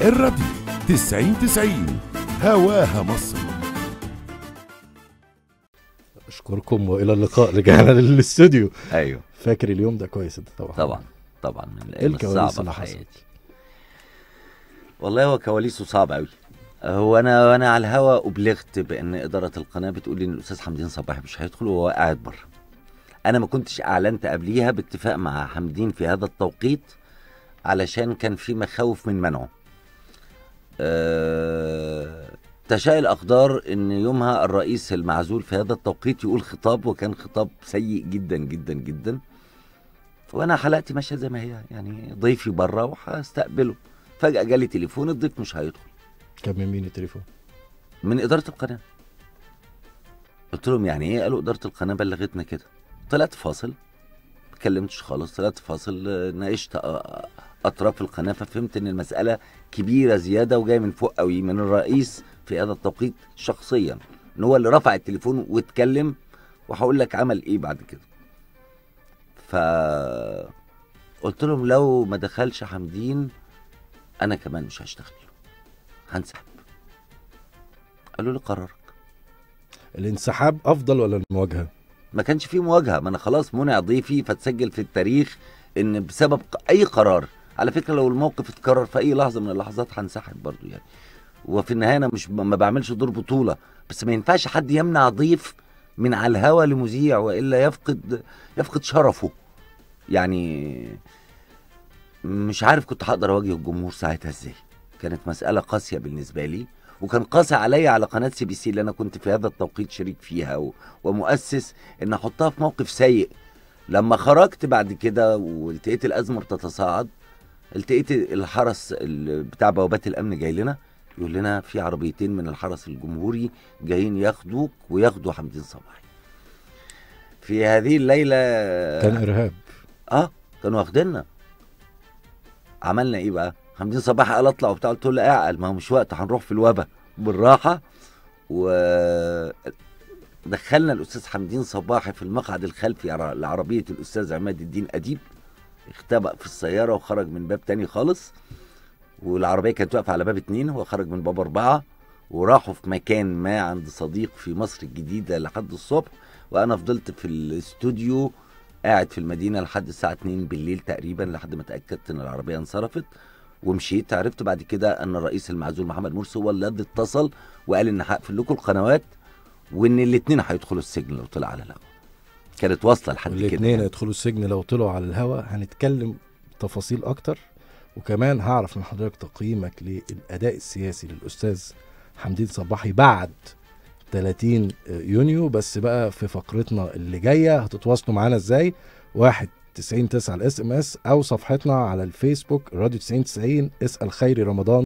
الراديو 90 90 هواها مصر اشكركم والى اللقاء رجعنا للاستوديو ايوه فاكر اليوم ده كويس انت طبعا طبعا طبعا من ايه الايام الكواليس الصعبه اللي في حصلت؟ حياتي والله هو كواليسه صعب قوي هو انا وانا على الهوا ابلغت بان اداره القناه بتقول لي ان الاستاذ حمدين صباحي مش هيدخل وهو قاعد بره انا ما كنتش اعلنت قبليها باتفاق مع حمدين في هذا التوقيت علشان كان في مخاوف من منعه أه تشاء الاقدار ان يومها الرئيس المعزول في هذا التوقيت يقول خطاب وكان خطاب سيء جدا جدا جدا وانا حلقتي ماشيه زي ما هي يعني ضيفي بره وهستقبله فجاه جالي تليفون الضيف مش هيدخل كان من مين التليفون من اداره القناه قلت لهم يعني ايه قالوا اداره القناه بلغتنا كده طلعت فاصل ما اتكلمتش خالص طلعت فاصل آه، ناقشت آه، اطراف القناه ففهمت ان المساله كبيره زياده وجايه من فوق قوي من الرئيس في هذا التوقيت شخصيا ان هو اللي رفع التليفون واتكلم وهقول لك عمل ايه بعد كده ف قلت لهم لو ما دخلش حمدين انا كمان مش هشتغل هنسحب قالوا لي قرارك الانسحاب افضل ولا المواجهه ما كانش فيه مواجهه ما انا خلاص منع ضيفي فتسجل في التاريخ ان بسبب ق- اي قرار على فكره لو الموقف اتكرر في اي لحظه من اللحظات هنسحب برضو يعني وفي النهايه انا مش ما بعملش دور بطوله بس ما ينفعش حد يمنع ضيف من على الهوا لمذيع والا يفقد يفقد شرفه يعني مش عارف كنت هقدر اواجه الجمهور ساعتها ازاي كانت مساله قاسيه بالنسبه لي وكان قاسي عليا على قناه سي بي سي اللي انا كنت في هذا التوقيت شريك فيها و... ومؤسس ان احطها في موقف سيء لما خرجت بعد كده والتقيت الازمه بتتصاعد التقيت الحرس ال- بتاع بوابات الامن جاي لنا يقول لنا في عربيتين من الحرس الجمهوري جايين ياخدوك وياخدوا حمدين صباحي في هذه الليله كان ارهاب اه كانوا واخديننا عملنا ايه بقى حمدين صباح قال اطلع وبتاع قلت له اعقل ما هو مش وقت هنروح في الوبا بالراحه و دخلنا الاستاذ حمدين صباحي في المقعد الخلفي على- لعربيه الاستاذ عماد الدين اديب اختبأ في السياره وخرج من باب تاني خالص والعربيه كانت واقفه على باب اتنين هو خرج من باب اربعه وراحوا في مكان ما عند صديق في مصر الجديده لحد الصبح وانا فضلت في الاستوديو قاعد في المدينه لحد الساعه 2 بالليل تقريبا لحد ما اتاكدت ان العربيه انصرفت ومشيت عرفت بعد كده ان الرئيس المعزول محمد مرسي هو اللي اتصل وقال ان هقفل لكم القنوات وان الاثنين هيدخلوا السجن لو طلع على الهواء كانت واصله لحد كده الاثنين يعني. يدخلوا السجن لو طلعوا على الهوا هنتكلم تفاصيل اكتر وكمان هعرف من حضرتك تقييمك للاداء السياسي للاستاذ حمدين صباحي بعد 30 يونيو بس بقى في فقرتنا اللي جايه هتتواصلوا معانا ازاي واحد 90 9 الاس ام اس او صفحتنا على الفيسبوك راديو 90 90 اسال خيري رمضان